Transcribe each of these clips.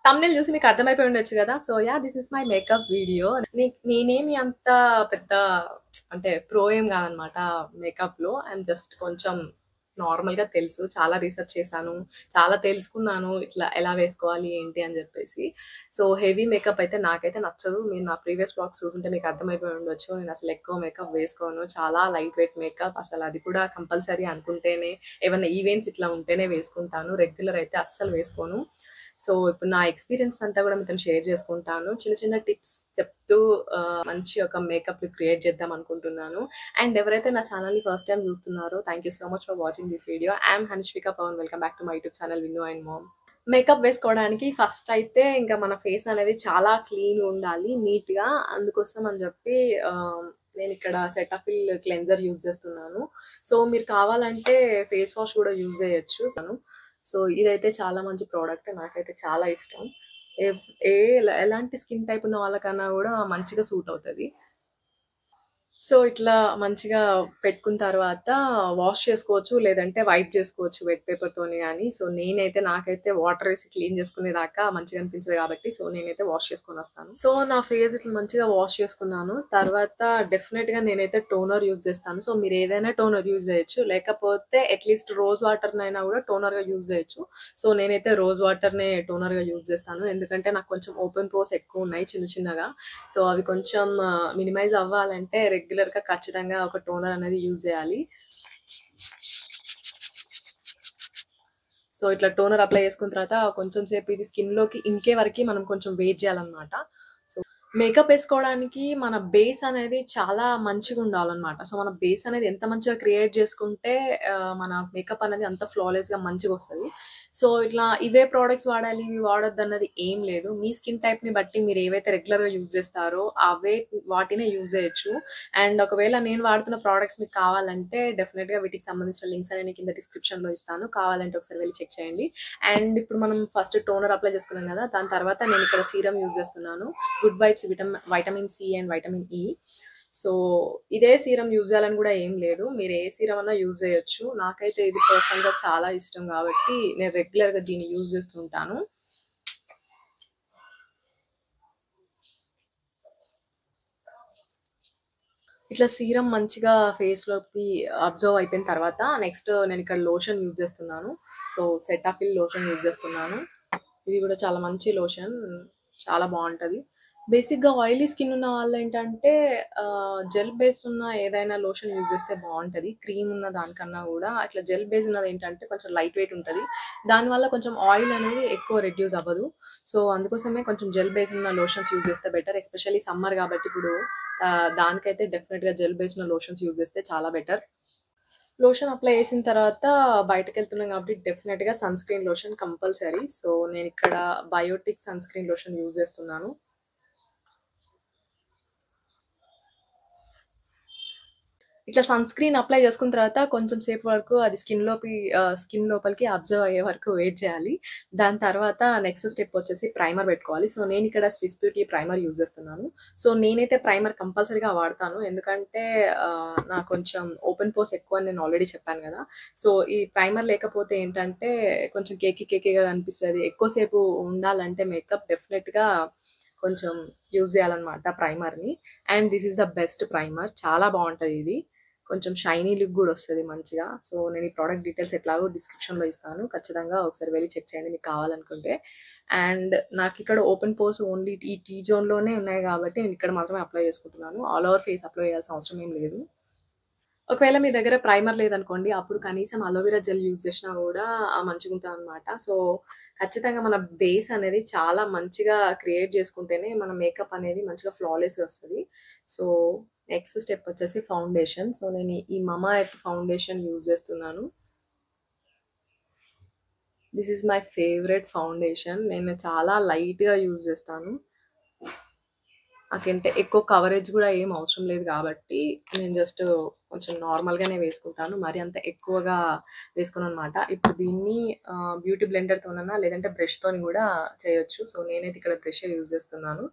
Thumbnail చూసి మీకు అర్థమైపోయి ఉండొచ్చు కదా so yeah this is my makeup video నేనేమి అంత పెద్ద అంటే ప్రో ఏం కాదనమాట మేకప్లో ఐఎమ్ జస్ట్ కొంచెం నార్మల్గా తెలుసు చాలా రీసెర్చ్ చేశాను చాలా తెలుసుకున్నాను ఇట్లా ఎలా వేసుకోవాలి ఏంటి అని చెప్పేసి సో హెవీ మేకప్ అయితే నాకైతే నచ్చదు మీరు నా ప్రీవియస్ బ్లాగ్స్ చూస్తుంటే మీకు అర్థమైపోయి ఉండొచ్చు నేను అసలు ఎక్కువ మేకప్ వేసుకోను చాలా లైట్ వెయిట్ మేకప్ అసలు అది కూడా కంపల్సరీ అనుకుంటేనే ఏమైనా ఈవెంట్స్ ఇట్లా ఉంటేనే వేసుకుంటాను రెగ్యులర్ అయితే అస్సలు వేసుకోను సో ఇప్పుడు నా ఎక్స్పీరియన్స్ అంతా కూడా మీతో షేర్ చేసుకుంటాను చిన్న చిన్న టిప్స్ చెప్తూ ఆ, మంచి ఒక మేకప్ క్రియేట్ చేద్దాం అనుకుంటున్నాను అండ్ ఎవరైతే నా ఛానల్ని ఫస్ట్ టైం చూస్తున్నారో thank you so much for watching this video I'm Hanishvika Pavan welcome back to my YouTube channel విన్ను అండ్ మోమ్ మేకప్ వేసుకోవడానికి ఫస్ట్ అయితే ఇంకా మన ఫేస్ అనేది చాలా క్లీన్ ఉండాలి నీట్గా అందుకోసం అని చెప్పి ఆ, నేను ఇక్కడ సెటఫిల్ క్లెన్జర్ యూజ్ చేస్తున్నాను సో మీరు కావాలంటే ఫేస్ వాష్ కూడా యూజ్ చేయొచ్చు సో ఇదైతే చాలా మంచి ప్రోడక్ట్ నాకైతే చాలా ఇష్టం ఏ ఏ ఎలాంటి స్కిన్ టైప్ ఉన్న వాళ్ళకన్నా కూడా మంచిగా సూట్ అవుతుంది సో ఇట్లా మంచిగా పెట్టుకున్న తర్వాత వాష్ చేసుకోవచ్చు లేదంటే వైప్ చేసుకోవచ్చు వెట్ పేపర్ తోని కానీ సో నేనైతే నాకైతే వాటర్ వేసి క్లీన్ చేసుకునేదాకా మంచిగా అనిపించదు కాబట్టి సో నేనైతే వాష్ చేసుకొని వస్తాను సో నా ఫేస్ ఇట్లా మంచిగా వాష్ చేసుకున్నాను తర్వాత డెఫినెట్ గా నేనైతే టోనర్ యూజ్ చేస్తాను సో మీరు ఏదైనా టోనర్ యూజ్ చేయొచ్చు లేకపోతే అట్లీస్ట్ రోజ్ వాటర్ నైనా కూడా టోనర్ గా యూజ్ చేయొచ్చు సో నేనైతే రోజ్ వాటర్ నే టోనర్ గా యూజ్ చేస్తాను ఎందుకంటే నాకు కొంచెం ఓపెన్ పోస్ ఎక్కువ ఉన్నాయి చిన్న చిన్నగా సో అవి కొంచెం మినిమైజ్ అవ్వాలంటే రెగ్యులర్ గా ఖచ్చితంగా ఒక టోనర్ అనేది యూజ్ చేయాలి సో ఇట్లా టోనర్ అప్లై చేసుకున్న తర్వాత కొంచెం సేపు ఇది స్కిన్ లోకి ఇంకే వరకు మనం కొంచెం వెయిట్ చేయాలన్నమాట సో మేకప్ వేసుకోవడానికి మన బేస్ అనేది చాలా మంచిగా ఉండాలన్నమాట సో మన బేస్ అనేది ఎంత మంచిగా క్రియేట్ చేసుకుంటే ఆ, మన మేకప్ అనేది అంత ఫ్లాలెస్ గా మంచిగా వస్తుంది సో ఇట్లా ఇవే ప్రోడక్ట్స్ వాడాలి ఇవి వాడొద్దు అన్నది ఏం లేదు మీ స్కిన్ టైప్ ని బట్టి మీరు ఏవైతే రెగ్యులర్ గా యూజ్ చేస్తారో అవే వాటినే యూజ్ చేయొచ్చు అండ్ ఒకవేళ నేను వాడుతున్న ప్రోడక్ట్స్ మీకు కావాలంటే డెఫినెట్ గా వీటికి సంబంధించిన లింక్స్ అనేవి కింద డిస్క్రిప్షన్ లో ఇస్తాను కావాలంటే ఒకసారి వెళ్ళి చెక్ చేయండి అండ్ ఇప్పుడు మనం ఫస్ట్ టోనర్ అప్లై చేసుకున్నాం కదా దాని తర్వాత నేను ఇక్కడ సీరం యూజ్ చేస్తున్నాను good vibes vitamin vitamin C and vitamin E so ఇదే సీరం యూజ్ చేయాలని కూడా ఏం లేదు మీరు ఏ సీరం అన్నా యూజ్ చేయొచ్చు నాకైతే ఇది పర్సనల్ గా చాలా ఇష్టం కాబట్టి నేను రెగ్యులర్ గా దీన్ని యూజ్ చేస్తుంటాను ఇట్లా సీరం మంచిగా ఫేస్ లోకి అబ్జర్వ్ అయిపోయిన తర్వాత నెక్స్ట్ నేను ఇక్కడ లోషన్ యూజ్ చేస్తున్నాను సో సెటాఫిల్ లోషన్ యూజ్ చేస్తున్నాను ఇది కూడా చాలా మంచి లోషన్ చాలా బాగుంటది బేసిక్ గా ఆయిలీ స్కిన్ ఉన్న వాళ్ళు ఏంటంటే జెల్ బేస్ ఉన్న ఏదైనా లోషన్ యూజ్ చేస్తే బాగుంటది క్రీమ్ ఉన్న దానికన్నా కూడా అట్లా జెల్ బేస్ ఉన్నది ఏంటంటే కొంచెం లైట్ వెయిట్ ఉంటది దానివల్ల కొంచెం ఆయిల్ అనేది ఎక్కువ రెడ్యూస్ అవ్వదు సో అందుకోసమే కొంచెం జెల్ బేస్ ఉన్న లోషన్స్ యూజ్ చేస్తే బెటర్ ఎస్పెషల్లీ సమ్మర్ కాబట్టి ఇప్పుడు ఆ, దానికైతే డెఫినెట్ గా జెల్ బేస్ ఉన్న లోషన్స్ యూజ్ చేస్తే చాలా బెటర్ లోషన్ అప్లై చేసిన తర్వాత బయటకు వెళ్తున్నాం కాబట్టి డెఫినెట్ గా sunscreen lotion compulsory so నేను ఇక్కడ Biotique sunscreen lotion use చేస్తున్నాను ఇట్లా సన్ స్క్రీన్ అప్లై చేసుకున్న తర్వాత కొంచెం సేపు వరకు అది స్కిన్ లోపి స్కిన్ లోపలికి అబ్జర్వ్ అయ్యే వరకు వెయిట్ చేయాలి దాని తర్వాత నెక్స్ట్ స్టెప్ వచ్చేసి ప్రైమర్ పెట్టుకోవాలి సో నేను ఇక్కడ స్విస్ బ్యూటీ ప్రైమర్ యూజ్ చేస్తున్నాను సో నేనైతే ప్రైమర్ కంపల్సరీగా వాడతాను ఎందుకంటే ఆ, నాకు కొంచెం ఓపెన్ పోస్ ఎక్కువ అని నేను ఆల్రెడీ చెప్పాను కదా సో ఈ ప్రైమర్ లేకపోతే ఏంటంటే కొంచెం కేకి కేకీగా కనిపిస్తుంది ఎక్కువసేపు ఉండాలంటే మేకప్ డెఫినెట్గా కొంచెం యూజ్ చేయాలన్నమాట ప్రైమర్ని and this is the best primer చాలా బాగుంటుంది ఇది కొంచెం షైనీ లుక్ కూడా వస్తుంది మంచిగా సో నేను ఈ ప్రోడక్ట్ డీటెయిల్స్ ఎట్లాగో డిస్క్రిప్షన్లో ఇస్తాను ఖచ్చితంగా ఒకసారి వెళ్ళి చెక్ చేయండి మీకు కావాలనుకుంటే అండ్ నాకు ఇక్కడ ఓపెన్ పోర్స్ ఓన్లీ ఈ టీ జోన్లోనే ఉన్నాయి కాబట్టి నేను ఇక్కడ మాత్రమే అప్లై చేసుకుంటున్నాను ఆల్ ఓవర్ ఫేస్ అప్లై చేయాల్సిన అవసరం ఏం లేదు ఒకవేళ మీ దగ్గర ప్రైమర్ లేదనుకోండి అప్పుడు కనీసం అలోవెరా జెల్ యూజ్ చేసినా కూడా ఆ మంచిగా ఉంటుంది అనమాట సో ఖచ్చితంగా మన బేస్ అనేది చాలా మంచిగా క్రియేట్ చేసుకుంటేనే మన మేకప్ అనేది మంచిగా ఫ్లాలెస్ వస్తుంది సో నెక్స్ట్ స్టెప్ వచ్చేసి ఫౌండేషన్ సో నేను ఈ- ఈ మమా ఎర్త్ ఫౌండేషన్ యూజ్ చేస్తున్నాను this is my favourite foundation నేను చాలా లైట్గా యూజ్ చేస్తాను నాకంటే ఎక్కువ కవరేజ్ కూడా ఏం అవసరం లేదు కాబట్టి నేను జస్ట్ కొంచెం నార్మల్గానే వేసుకుంటాను మరి అంత ఎక్కువగా వేసుకున్నాను అనమాట ఇప్పుడు దీన్ని బ్యూటీ బ్లెండర్తోనన్నా లేదంటే బ్రష్తోని కూడా చేయొచ్చు సో నేనైతే ఇక్కడ బ్రష్ యూజ్ చేస్తున్నాను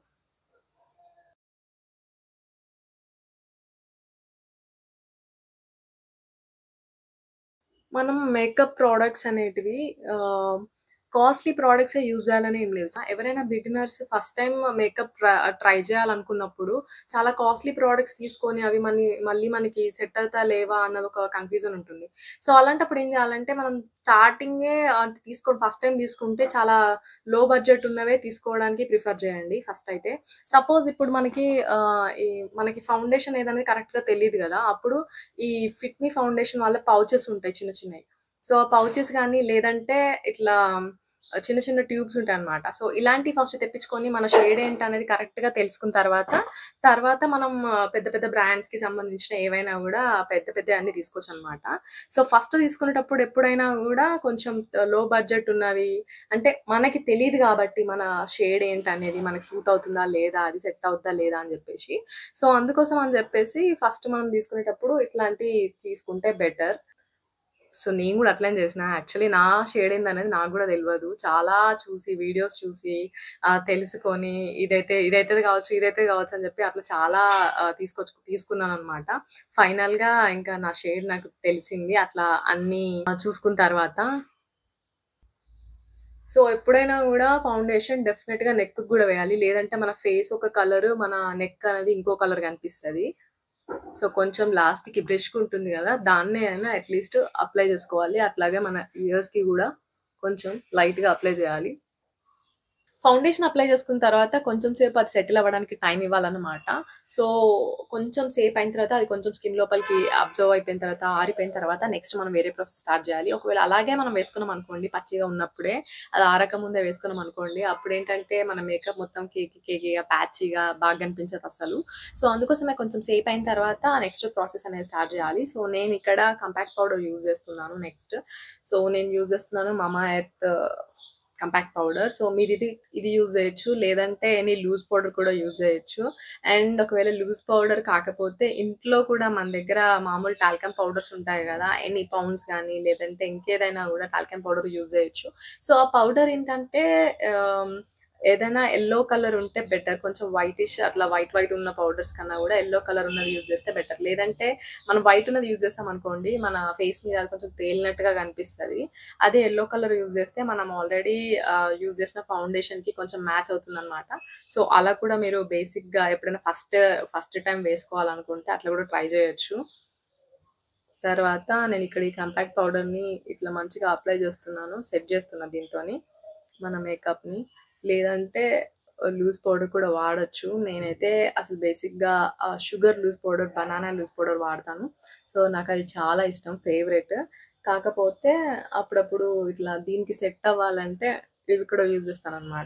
మనం మేకప్ ప్రోడక్ట్స్ అనేటివి కాస్ట్‌లీ ప్రొడక్ట్సే యూజ్ చేయాలని ఏం లేదు. ఎవరైనా బిగినర్స్ ఫస్ట్ టైమ్ మేకప్ ట్ర ట్రై చేయాలనుకున్నప్పుడు చాలా కాస్ట్‌లీ ప్రొడక్ట్స్ తీసుకొని అవి మని మళ్ళీ మనకి సెట్ అవుతాయా లేవా అన్నది ఒక కన్‌ఫ్యూజన్ ఉంటుంది. సో, అలాంటప్పుడు ఏం చేయాలంటే మనం స్టార్టింగే అంటే తీసుకోండి ఫస్ట్ టైమ్ తీసుకుంటే చాలా లో బడ్జెట్ ఉన్నవే తీసుకోవడానికి ప్రిఫర్ చేయండి ఫస్ట్ అయితే. సపోజ్ ఇప్పుడు మనకి ఆహ్, ఈ మనకి ఫౌండేషన్ ఏదనేది కరెక్ట్‌గా తెలీదు కదా! అప్పుడు ఈ ఫిట్ మీ ఫౌండేషన్ వాళ్ళ పౌచెస్ ఉంటాయి చిన్న చిన్నయి. సో, ఆ పౌచెస్ గాని లేదంటే ఇట్లా చిన్న చిన్న ట్యూబ్స్ ఉంటాయన్నమాట. సో, ఇలాంటివి ఫస్ట్ తెప్పించుకొని మన షేడ్ ఏంటనేది కరెక్ట్‌గా తెలుసుకున్న తర్వాత, తర్వాత మనం పెద్ద పెద్ద బ్రాండ్స్‌కి సంబంధించిన ఏవైనా గూడా పెద్ద పెద్దయన్నీ తీసుకోవచ్చనమాట. సో, ఫస్ట్ తీసుకునేటప్పుడు ఎప్పుడైనా గూడా కొంచెం లో బడ్జెట్ ఉన్నవి అంటే మనకి తెలీదు కాబట్టి మన షేడ్ ఏంటనేది మనకి సూట్ అవుతుందా లేదా? అది సెట్ అవుద్దా లేదా? అని జెప్పేసి. సో, అందుకోసం అని జెప్పేసి ఫస్ట్ మనం తీసుకునేటప్పుడు ఇట్లాంటియి తీసుకుంటే బెటర్. సో, నేను గూడా అట్లనే చేసిన. యాక్చువల్లీ నా షేడ్ ఏందనేది నాకు గూడా తెలవదు. చాలా చూసి వీడియోస్ చూసి ఆహ్, తెలుసుకొని ఇదైతే ఇదైతది కావచ్చు, ఇదైతే కావచ్చు అని చెప్పి అట్లా చాలా ఆహ్, తీసుకొచ్చు తీసుకున్నాననమాట. ఫైనల్‌గా ఇంకా నా షేడ్ నాకు తెలిసింది. అట్లా అన్నీ చూసుకున్న తర్వాత సో, ఎప్పుడైనా గూడా ఫౌండేషన్ డెఫినిట్‌గా నెక్‌కి గూడా వేయాలి. లేదంటే మన ఫేస్ ఒక కలరు, మన నెక్ అనేది ఇంకో కలర్ కనిపిస్తది. సో, కొంచెం లాస్ట్‌కి బ్రష్‌కి ఉంటుంది గదా! దాన్నే అయినా అట్‌లీస్ట్ అప్లై చేసుకోవాలి. అట్లాగే మన ఇయర్స్‌కి గూడా కొంచెం లైట్‌గా అప్లై చేయాలి. ఫౌండేషన్ అప్లై చేసుకున్న తర్వాత కొంచెం సేపు అది సెటిల్ అవ్వడానికి టైం ఇవ్వాలన్నమాట. సో, కొంచెం సేపు అయిన తర్వాత అది కొంచెం స్కిన్ లోపలికి అబ్జర్వ్ అయిపోయిన తర్వాత, ఆరిపోయిన తర్వాత నెక్స్ట్ మనం వేరే ప్రాసెస్ స్టార్ట్ చేయాలి. ఒకవేళ అలాగే మనం వేసుకున్నామనుకోండి పచ్చిగా ఉన్నప్పుడే, అది ఆరకముందే వేసుకున్నామనుకోండి అప్పుడేంటంటే మన మేకప్ మొత్తం కేకి కేకిగా, ప్యాచీగా బాగా కనిపించదు అసలు. సో, అందుకోసమే కొంచెం సేపు అయిన తర్వాత నెక్స్ట్ ప్రాసెస్ అనేది స్టార్ట్ చేయాలి. సో, నేను ఇక్కడ కంపాక్ట్ పౌడర్ యూజ్ చేస్తున్నాను నెక్స్ట్. సో, నేను యూజ్ చేస్తున్నాను Mamaearth compact powder. So, మీరిది ఇది యూజ్ చేయొచ్చు. లేదంటే ఎనీ లూజ్ పౌడర్ కూడా యూజ్ చేయొచ్చు. అండ్ ఒకవేళ లూజ్ పౌడర్ కాకపోతే ఇంట్లో కూడా మన దగ్గర మామూలు టాల్కమ్ పౌడర్స్ ఉంటాయి గదా! ఎనీ పౌండ్స్ గానీ లేదంటే ఇంకేదైనా గూడా టాల్కమ్ పౌడర్ యూజ్ చేయొచ్చు. సో, ఆ పౌడర్ ఏంటంటే ఆహ్, ఏదైనా యెల్లో కలర్ ఉంటే బెటర్. కొంచెం వైటిష్ అట్లా వైట్ వైట్ ఉన్న పౌడర్స్ కన్నా గూడా యెల్లో కలర్ ఉన్నది యూజ్ చేస్తే బెటర్. లేదంటే మనం వైట్ ఉన్నది యూజ్ చేసామనుకోండి మన ఫేస్ మీద అది కొంచెం తేలినట్టుగా కనిపిస్తది. అదే యెల్లో కలర్ యూజ్ చేస్తే మనం ఆల్రెడీ ఆహ్, యూజ్ చేసిన ఫౌండేషన్‌కి కొంచెం మ్యాచ్ అవుతుందన్నమాట. సో, అలా కూడా మీరు బేసిక్‌గా ఎప్పుడైనా ఫస్ట్ ఫస్ట్ టైమ్ వేసుకోవాలనుకుంటే అట్లా గూడా ట్రై చేయొచ్చు. తర్వాత నేను ఇక్కడ ఈ కంపాక్ట్ పౌడర్‌ని ఇట్లా మంచిగా అప్లై చేస్తున్నాను. సెట్ చేస్తున్నా దీంతోని మన మేకప్‌ని. లేదంటే లూజ్ పౌడర్ కూడా వాడొచ్చు. నేనైతే అసలు బేసిక్‌గా ah, Sugar loose powder, banana loose powder వాడతాను. సో, నాకది చాలా ఇష్టం ఫేవరెట్. కాకపోతే అప్పుడప్పుడు ఇట్లా దీనికి సెట్ అవ్వాలంటే ఇవి కూడా యూజ్ చేస్తానన్నమాట.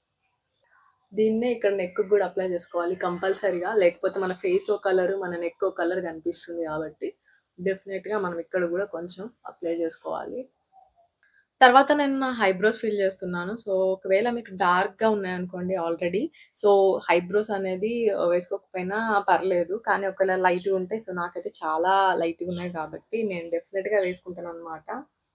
దీన్నే ఇక్కడ నెక్‌కి గూడా అప్లై చేసుకోవాలి కంపల్సరీగా. లేకపోతే మన ఫేస్ ఓ కలర్, మన నెక్ ఓ కలర్ కనిపిస్తుంది కాబట్టి డెఫినిట్‌గా మనం ఇక్కడ గూడా కొంచెం అప్లై చేసుకోవాలి. తర్వాత నేను నా ఐబ్రోస్ ఫిల్ చేస్తున్నాను. సో, ఒకవేళ మీకు డార్క్‌గా ఉన్నాయనుకోండి ఆల్రెడీ సో, ఐబ్రోస్ అనేది వేసుకోకపోయినా పర్లేదు. కానీ ఒకవేళ లైట్‌గా ఉంటే సో, నాకైతే చాలా లైట్‌గా ఉన్నాయి కాబట్టి నేను డెఫినిట్‌గా వేసుకుంటానన్నమాట.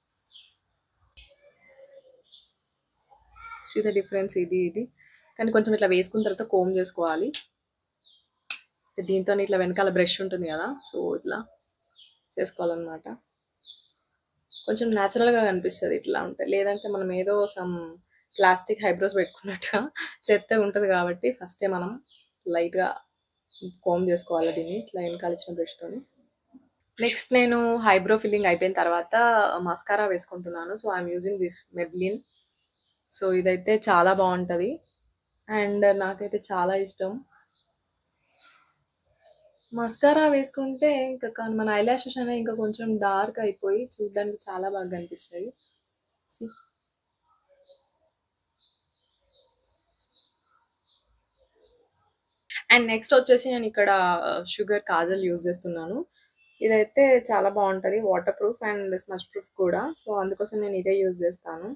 సీ ద డిఫరెన్స్ ఇది, ఇది. కానీ కొంచెం ఇట్లా వేసుకున్న తర్వాత కోంబ్ చేసుకోవాలి. దీంతోని ఇట్లా వెనకాల బ్రష్ ఉంటుంది గదా! సో, ఇట్లా చేసుకోవాలన్నమాట. కొంచెం నేచురల్‌గా కనిపిస్తది ఇట్లా ఉంటే. లేదంటే మనం ఏదో సమ్ ప్లాస్టిక్ ఐబ్రోస్ పెట్టుకున్నట్టుగా చెత్తగా ఉంటది కాబట్టి ఫస్టే మనం లైట్‌గా కోంబ్ చేసుకోవాలి దీన్ని. ఇట్లా వెనకాల ఇచ్చిన బ్రష్‌తోని. నెక్స్ట్ నేను ఐబ్రో ఫిల్లింగ్ అయిపోయిన తర్వాత మస్కారా వేసుకుంటున్నాను. So, I am using this Maybelline. So, ఇదైతే చాలా బావుంటది. అండ్ నాకైతే చాలా ఇష్టం. మస్కారా వేసుకుంటే ఇంకా క మన ఐలాషెస్ అనేవి ఇంకా కొంచెం డార్క్ అయిపోయి చూడడానికి చాలా బాగా కనిపిస్తాయి. సీ. అండ్ నెక్స్ట్ వచ్చేసి నేను ఇక్కడ షుగర్ కాజల్ యూజ్ చేస్తున్నాను. ఇదైతే చాలా బావుంటది. Water proof and smudge proof కూడా. సో, అందుకోసం నేను ఇదే యూజ్ చేస్తాను.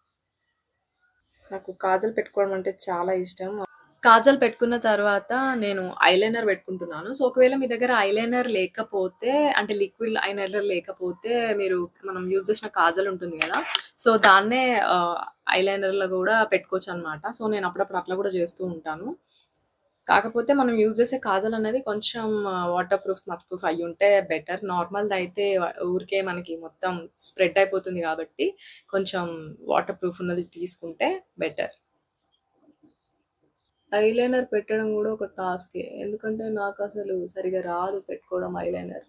నాకు కాజల్ పెట్టుకోవడం అంటే చాలా ఇష్టం. కాజల్ పెట్టుకున్న తర్వాత నేను ఐలైనర్ పెట్టుకుంటున్నాను. సో, ఒకవేళ మీ దగ్గర ఐలైనర్ లేకపోతే అంటే లిక్విడ్ ఐలైనర్ లేకపోతే మీరు మనం యూజ్ చేసిన కాజల్ ఉంటుంది గదా! సో, దాన్నే ఆహ్, ఐలైనర్‌లో గూడా పెట్టుకోవచ్చన్నమాట. సో, నేను అప్పుడప్పుడు అట్లా గూడా చేస్తూ ఉంటాను. కాకపోతే మనం యూజ్ చేసే కాజల్ అనేది కొంచెం వాటర్ ప్రూఫ్ స్మచ్ ప్రూఫ్ అయ్యి ఉంటే బెటర్ నార్మల్ది అయితే ఊరికే మనకి మొత్తం స్ప్రెడ్ అయిపోతుంది కాబట్టి కొంచెం వాటర్ ప్రూఫ్ ఉన్నది తీసుకుంటే బెటర్ ఐలైనర్ పెట్టడం కూడా ఒక టాస్కే ఎందుకంటే నాకు అసలు సరిగా రాదు పెట్టుకోవడం ఐలైనర్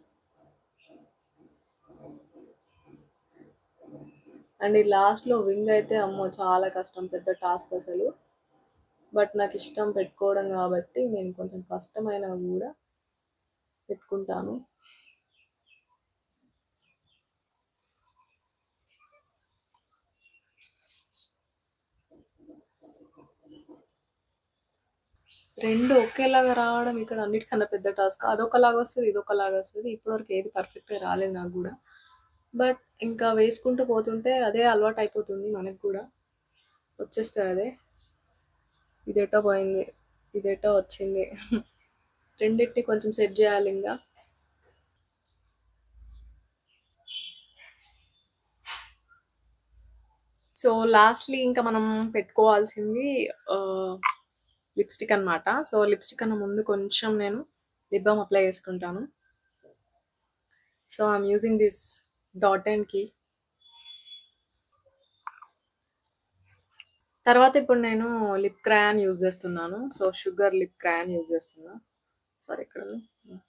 అండ్ ఈ లాస్ట్లో వింగ్ అయితే అమ్మో చాలా కష్టం పెద్ద టాస్క్ అసలు బట్ నాకు ఇష్టం పెట్టుకోవడం కాబట్టి నేను కొంచెం కష్టమైన కూడా పెట్టుకుంటాను రెండు ఒకేలాగా రావడం ఇక్కడ అన్నిటికన్నా పెద్ద టాస్క్ అదొకలాగా వస్తుంది ఇదొకలాగా వస్తుంది ఇప్పటివరకు ఏది పర్ఫెక్ట్గా రాలేదు నాకు కూడా బట్ ఇంకా వేసుకుంటూ పోతుంటే అదే అలవాటు అయిపోతుంది మనకు కూడా వచ్చేస్తుంది అదే ఇదేటో పోయింది ఇదేటో వచ్చింది రెండింటిని కొంచెం సెట్ చేయాలి ఇంకా సో లాస్ట్లీ ఇంకా మనం పెట్టుకోవాల్సింది లిప్స్టిక్ అనమాట సో లిప్స్టిక్ అన్న ముందు కొంచెం నేను లిప్ బామ్ అప్లై చేసుకుంటాను so I'm using this Dot and Key తర్వాత ఇప్పుడు నేను లిప్ క్రాన్ యూజ్ చేస్తున్నాను so Sugar lip crayon use చేస్తున్నా సారీ ఇక్కడ ఉంది.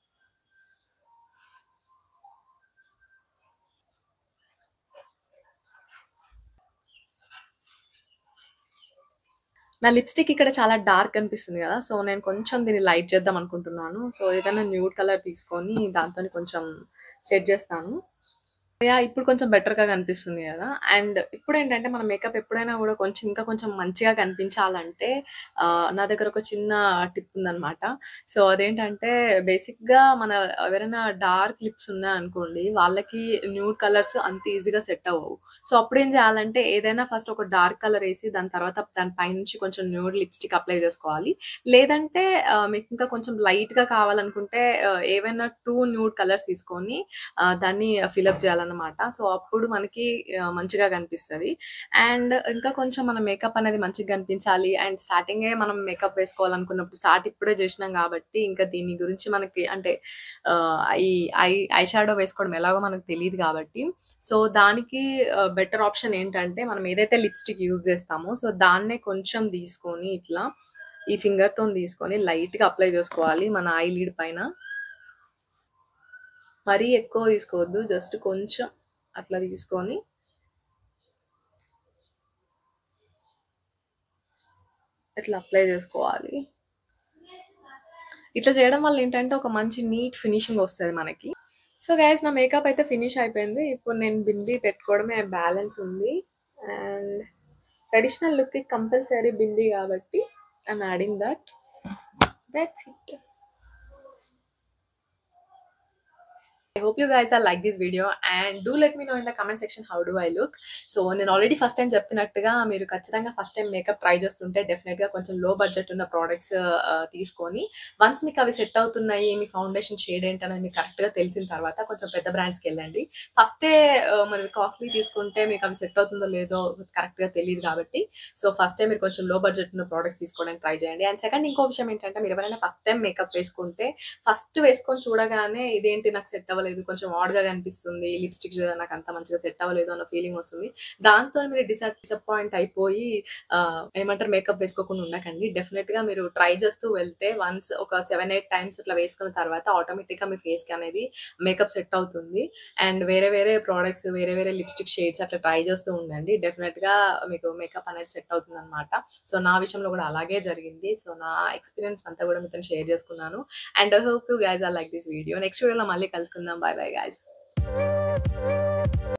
నా లిప్స్టిక్ ఇక్కడ చాలా డార్క్ అనిపిస్తుంది కదా సో నేను కొంచెం దీన్ని లైట్ చేద్దాం అనుకుంటున్నాను సో ఏదైనా న్యూడ్ కలర్ తీసుకొని దాంతో కొంచెం సెట్ చేస్తాను యా ఇప్పుడు కొంచెం బెటర్‌గా కనిపిస్తుంది గదా! అండ్ ఇప్పుడేంటంటే మన మేకప్ ఎప్పుడైనా గూడా కొంచెం ఇంకా కొంచెం మంచిగా కనిపించాలంటే ఆహ్, నా దగ్గర ఒక చిన్న టిప్ ఉందనమాట. సో, అదేంటంటే బేసిక్‌గా మన ఎవరైనా డార్క్ లిప్స్ ఉన్నాయనుకోండి, వాళ్ళకి న్యూడ్ కలర్స్ అంత ఈజీగా సెట్ అవ్వవు. సో, అప్పుడేం చేయాలంటే ఏదైనా ఫస్ట్ ఒక డార్క్ కలర్ ఏసి దాని తర్వాత దాని పైనుంచి కొంచెం న్యూడ్ లిప్‌స్టిక్ అప్లై చేసుకోవాలి. లేదంటే ఆహ్, మీకు ఇంకా కొంచెం లైట్‌గా కావాలనుకుంటే ఆహ్, ఏవైనా 2 న్యూడ్ కలర్స్ తీసుకొని ఆహ్, దాన్ని ఫిలప్ చేయాలన్నమాట. సో, అప్పుడు మనకి ఆహ్, మంచిగా కనిపిస్తది. అండ్ ఇంకా కొంచెం మన మేకప్ అనేది మంచిగా కనిపించాలి. అండ్ స్టార్టింగే మనం మేకప్ వేసుకోవాలనుకున్నప్పుడు స్టార్ట్ ఇప్పుడే చేసినాం కాబట్టి ఇంకా దీని గురించి మనకి అంటే ఆహ్, ఈ ఐ ఐ షాడో వేసుకోవడం ఎలాగో మనకు తెలీదు కాబట్టి సో, దానికి ఆహ్, బెటర్ ఆప్షన్ ఏంటంటే మనం ఏదైతే లిప్‌స్టిక్ యూజ్ చేస్తామో సో, దాన్నే కొంచెం తీసుకొని ఇట్లా ఈ ఫింగర్‌తోని తీసుకొని లైట్‌గా అప్లై చేసుకోవాలి మన ఐ లిడ్ పైన. మరీ ఎక్కువ తీసుకోవద్దు. జస్ట్ కొంచెం అట్లా తీసుకొని ఇట్లా అప్లై చేసుకోవాలి. ఇట్లా చేయడం వల్ల ఏంటంటే ఒక మంచి నీట్ ఫినిషింగ్ వస్తది మనకి. సో, గైస్ నా మేకప్ అయితే ఫినిష్ అయిపోయింది. ఇప్పుడు నేను బిందీ పెట్టుకోవడమే బ్యాలెన్స్ ఉంది. అండ్ ట్రెడిషనల్ లుక్‌కి కంపల్సరీ బిందీ కాబట్టి I am adding that. That's it. I hope you guys are like this video and do let me know in the comment section how do I look. So, నేను already first time చెప్పినట్టుగా మీరు ఖచ్చితంగా first time makeup try చేస్తుంటే డెఫినిట్‌గా కొంచెం లో budget ఉన్న products ఆహ్, తీసుకొని వన్స్ మీకు అవి సెట్ అవుతున్నాయి, మీ ఫౌండేషన్ షేడ్ ఏంటనేది మీకు కరెక్ట్‌గా తెలిసిన తర్వాత కొంచెం పెద్ద బ్రాండ్స్‌కెళ్ళండి. ఫస్టే ఆహ్, మరి కాస్ట్‌లీ తీసుకుంటే మీకు అవి సెట్ అవుతుందో లేదో కరెక్ట్‌గా తెలీదు కాబట్టి సో, ఫస్టే మీరు కొంచెం లో బడ్జెట్ ఉన్న ప్రొడక్ట్స్ తీసుకోవడానికి ట్రై చేయండి. అండ్ సెకండ్ ఇంకో విషయం ఏంటంటే మీరు ఎవరైనా ఫస్ట్ టైమ్ మేకప్ వేసుకుంటే ఫస్ట్ వేసుకొని చూడగానే ఇదేంటి నాకు సెట్ అవ్వలేదు. కొంచెం ఆడ్‌గా కనిపిస్తుంది. లిప్‌స్టిక్ నాకు అంత మంచిగా సెట్ అవ్వలేదు అన్న ఫీలింగ్ వస్తుంది. దాంతో మీరు డిస డిసప్పాయింట్ అయిపోయి ఆహ్, ఏమంటారు మేకప్ వేసుకోకుండా ఉండకండి. డెఫినిట్‌గా మీరు ట్రై చేస్తూ వెళ్తే వన్స్ ఒక 7, 8 టైమ్స్ ఇట్లా వేసుకున్న తర్వాత ఆటోమేటిక్‌గా మీ ఫేస్‌కి అనేది మేకప్ సెట్ అవుతుంది. అండ్ వేరే వేరే ప్రొడక్ట్స్ వేరే వేరే లిప్‌స్టిక్ షేడ్స్ అట్లా ట్రై చేస్తూ ఉండండి. డెఫినిట్‌గా మీకు మేకప్ అనేది సెట్ అవుతుందనమాట. సో, నా విషయంలో కూడా అలాగే జరిగింది. సో, నా ఎక్స్‌పీరియన్స్ అంతా కూడా మీతోని షేర్ చేసుకున్నాను. And I hope you guys are like this video. Next వీడియోలో మళ్ళీ కలుసుకుందాం. Bye bye guys.